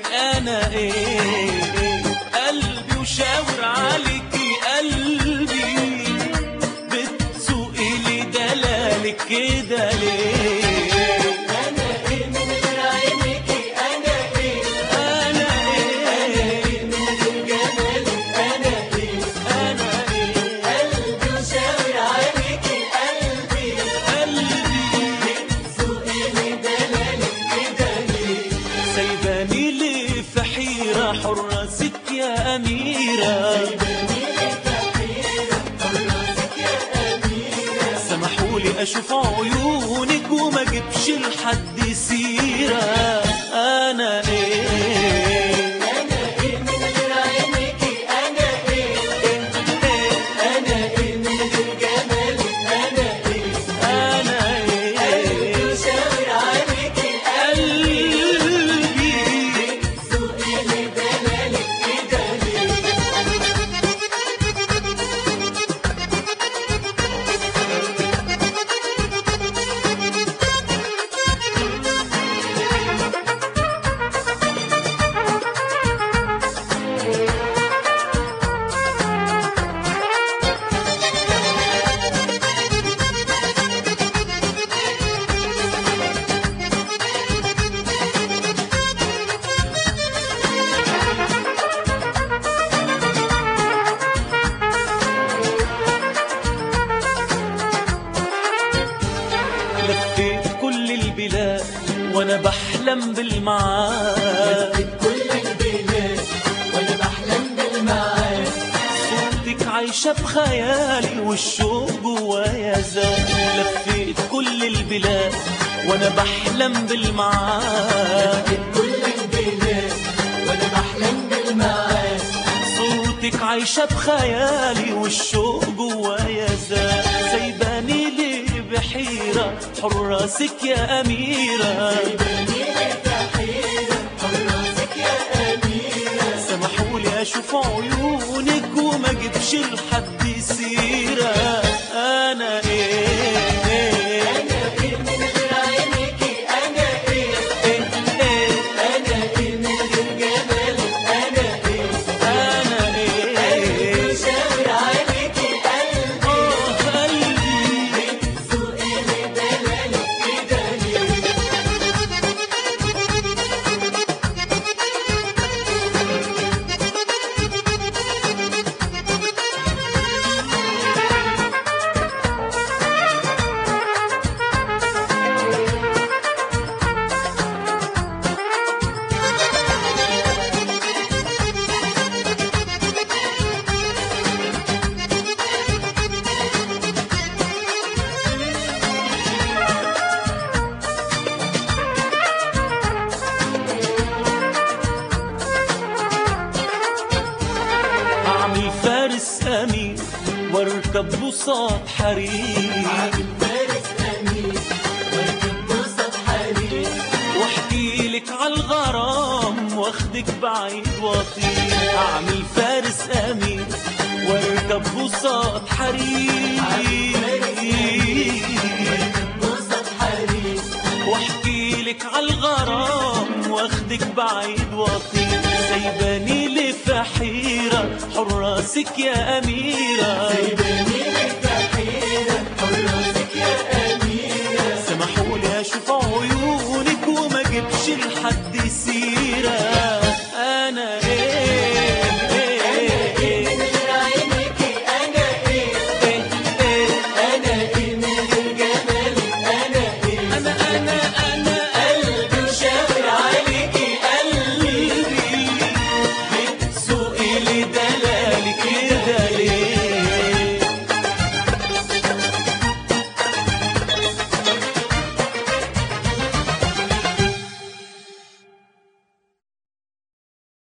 انا ايه قلبي وشاور عليكي قلبي بتسوقي لي دلالك كده ليه انا ايه من غير عينيكي انا ايه انا ايه من غير جمالك انا ايه انا ايه قلبي وشاور عليكي قلبي قلبي سوقي دلالك كده ليه سايباني ليه في حيرة حراسك يا أميرة سمحولي أشوف عيونك وما جبش لحد سيرة أنا إيه انا ايه من غير عينيكي انا ايه انا ايه من غير جمالك انا ايه أنا قلبي إيه وشاور عليكي قلبي سوقي دلالك كده ليه لفيت كل البلاد وأنا بحلم بالمعاد كل البلاد وانا بحلم بالمعاد صورتك عايشة بخيالي والشوق جوايا زاد لفيت كل البلاد وانا بحلم بالمعاد كل البلاد وانا بحلم بالمعاد صورتك عايشة بخيالي والشوق جوايا زاد سايباني ليه بحيرة حراسك يا أميرة حراسك يا أميرة سمحولي أشوف عيونك وما جبش لحد سيرة أنا إيه أنا إيه من غير عينيكي أنا إيه إيه إيه أنا إيه من غير جمالك أنا إيه أنا إيه وشاور عليكي قلبي آه قلبي سوقي دلالك كده ليه أعمل فارس أمين واركب بساط حرير عامل فارس أمين واركب بسط حرير واحكي لك عالغرام واخدك بعيد واطير أعمل فارس أمين واركب بساط حرير بسط حرير واحكي لك عالغرام واخدك بعيد واطير سايباني لي في حيرة حراسك يا أميرة